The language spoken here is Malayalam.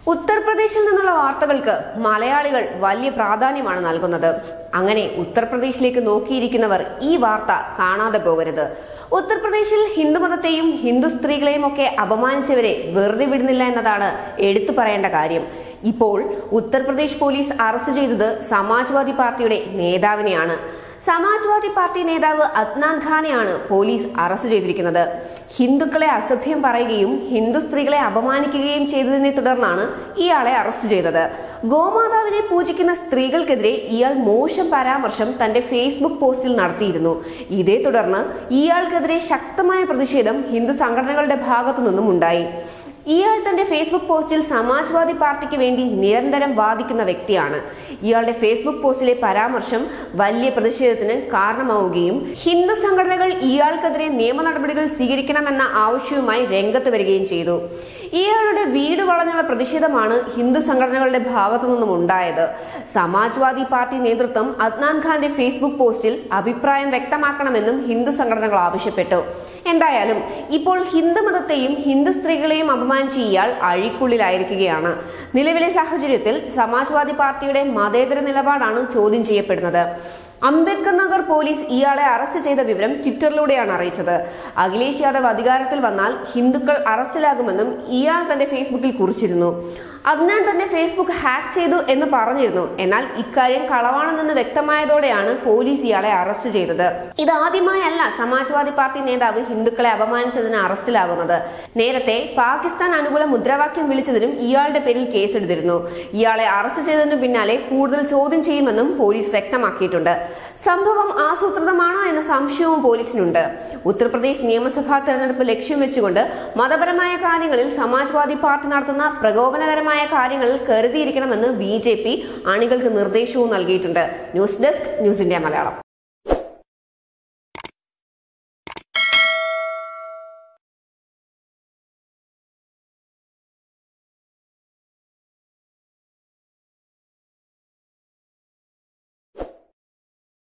ഉത്തർപ്രദേശിൽ നിന്നുള്ള വാർത്തകൾക്ക് മലയാളികൾ വലിയ പ്രാധാന്യമാണ് നൽകുന്നത് അങ്ങനെ ഉത്തർപ്രദേശിലേക്ക് നോക്കിയിരിക്കുന്നവർ ഈ വാർത്ത കാണാതെ പോകരുത് ഉത്തർപ്രദേശിൽ ഹിന്ദുമതത്തെയും ഹിന്ദു സ്ത്രീകളെയും ഒക്കെ അപമാനിച്ചവരെ വെറുതെ വിടുന്നില്ല എന്നതാണ് എടുത്തു പറയേണ്ട കാര്യം ഇപ്പോൾ ഉത്തർപ്രദേശ് പോലീസ് അറസ്റ്റ് ചെയ്തത് സമാജ്വാദി പാർട്ടിയുടെ നേതാവിനെയാണ് സമാജ്വാദി പാർട്ടി നേതാവ് അദ്നാൻ ഖാനെയാണ് പോലീസ് അറസ്റ്റ് ചെയ്തിരിക്കുന്നത് ഹിന്ദുക്കളെ അസഭ്യം പറയുകയും ഹിന്ദു സ്ത്രീകളെ അപമാനിക്കുകയും ചെയ്തതിനെ തുടർന്നാണ് ഇയാളെ അറസ്റ്റ് ചെയ്തത് ഗോമാതാവിനെ പൂജിക്കുന്ന സ്ത്രീകൾക്കെതിരെ ഇയാൾ മോശം പരാമർശം തന്റെ ഫേസ്ബുക്ക് പോസ്റ്റിൽ നടത്തിയിരുന്നു ഇതേ തുടർന്ന് ഇയാൾക്കെതിരെ ശക്തമായ പ്രതിഷേധം ഹിന്ദു സംഘടനകളുടെ ഭാഗത്തു നിന്നും ഉണ്ടായി ഇയാൾ തന്റെ ഫേസ്ബുക്ക് പോസ്റ്റിൽ സമാജ്വാദി പാർട്ടിക്ക് വേണ്ടി നിരന്തരം വാദിക്കുന്ന വ്യക്തിയാണ് ഇയാളുടെ ഫേസ്ബുക്ക് പോസ്റ്റിലെ പരാമർശം വലിയ പ്രതിഷേധത്തിന് കാരണമാവുകയും ഹിന്ദു സംഘടനകൾ ഇയാൾക്കെതിരെ നിയമ നടപടികൾ സ്വീകരിക്കണമെന്ന ആവശ്യവുമായി രംഗത്ത് വരികയും ചെയ്തു ഇയാളുടെ വീട് വളഞ്ഞുള്ള പ്രതിഷേധമാണ് ഹിന്ദു സംഘടനകളുടെ ഭാഗത്തു നിന്നും ഉണ്ടായത് സമാജ്വാദി പാർട്ടി നേതൃത്വം അദ്നാൻ ഖാന്റെ ഫേസ്ബുക്ക് പോസ്റ്റിൽ അഭിപ്രായം വ്യക്തമാക്കണമെന്നും ഹിന്ദു സംഘടനകൾ ആവശ്യപ്പെട്ടു എന്തായാലും ഇപ്പോൾ ഹിന്ദു മതത്തെയും ഹിന്ദു സ്ത്രീകളെയും അപമാനിച്ച ഇയാൾ അഴിക്കുള്ളിലായിരിക്കുകയാണ് നിലവിലെ സാഹചര്യത്തിൽ സമാജ്വാദി പാർട്ടിയുടെ മതേതര നിലപാടാണ് ചോദ്യം ചെയ്യപ്പെടുന്നത് അംബേദ്കർ നഗർ പോലീസ് ഇയാളെ അറസ്റ്റ് ചെയ്ത വിവരം ട്വിറ്ററിലൂടെയാണ് അറിയിച്ചത് അഖിലേഷ് യാദവ് അധികാരത്തിൽ വന്നാൽ ഹിന്ദുക്കൾ അറസ്റ്റിലാകുമെന്നും ഇയാൾ തന്റെ ഫേസ്ബുക്കിൽ കുറിച്ചിരുന്നു അദ്നാൻ തന്നെ ഫേസ്ബുക്ക് ഹാക്ക് ചെയ്തു എന്ന് പറഞ്ഞിരുന്നു എന്നാൽ ഇക്കാര്യം കളവാണെന്ന് വ്യക്തമായതോടെയാണ് പോലീസ് ഇയാളെ അറസ്റ്റ് ചെയ്തത് ഇതാദ്യമായല്ല സമാജ്വാദി പാർട്ടി നേതാവ് ഹിന്ദുക്കളെ അപമാനിച്ചതിന് അറസ്റ്റിലാകുന്നത് നേരത്തെ പാകിസ്ഥാൻ അനുകൂല മുദ്രാവാക്യം വിളിച്ചതിനും ഇയാളുടെ പേരിൽ കേസെടുത്തിരുന്നു ഇയാളെ അറസ്റ്റ് ചെയ്തതിനു പിന്നാലെ കൂടുതൽ ചോദ്യം ചെയ്യുമെന്നും പോലീസ് വ്യക്തമാക്കിയിട്ടുണ്ട് സംഭവം ആസൂത്രിതമാണോ എന്ന സംശയവും പോലീസിനുണ്ട് ഉത്തർപ്രദേശ് നിയമസഭാ തെരഞ്ഞെടുപ്പ് ലക്ഷ്യം വെച്ചുകൊണ്ട് മതപരമായ കാര്യങ്ങളിൽ സമാജ്വാദി പാർട്ടി നടത്തുന്ന പ്രകോപനകരമായ കാര്യങ്ങളിൽ കരുതിയിരിക്കണമെന്ന് ബി അണികൾക്ക് നിർദ്ദേശവും നൽകിയിട്ടുണ്ട് news desk news India Malayalam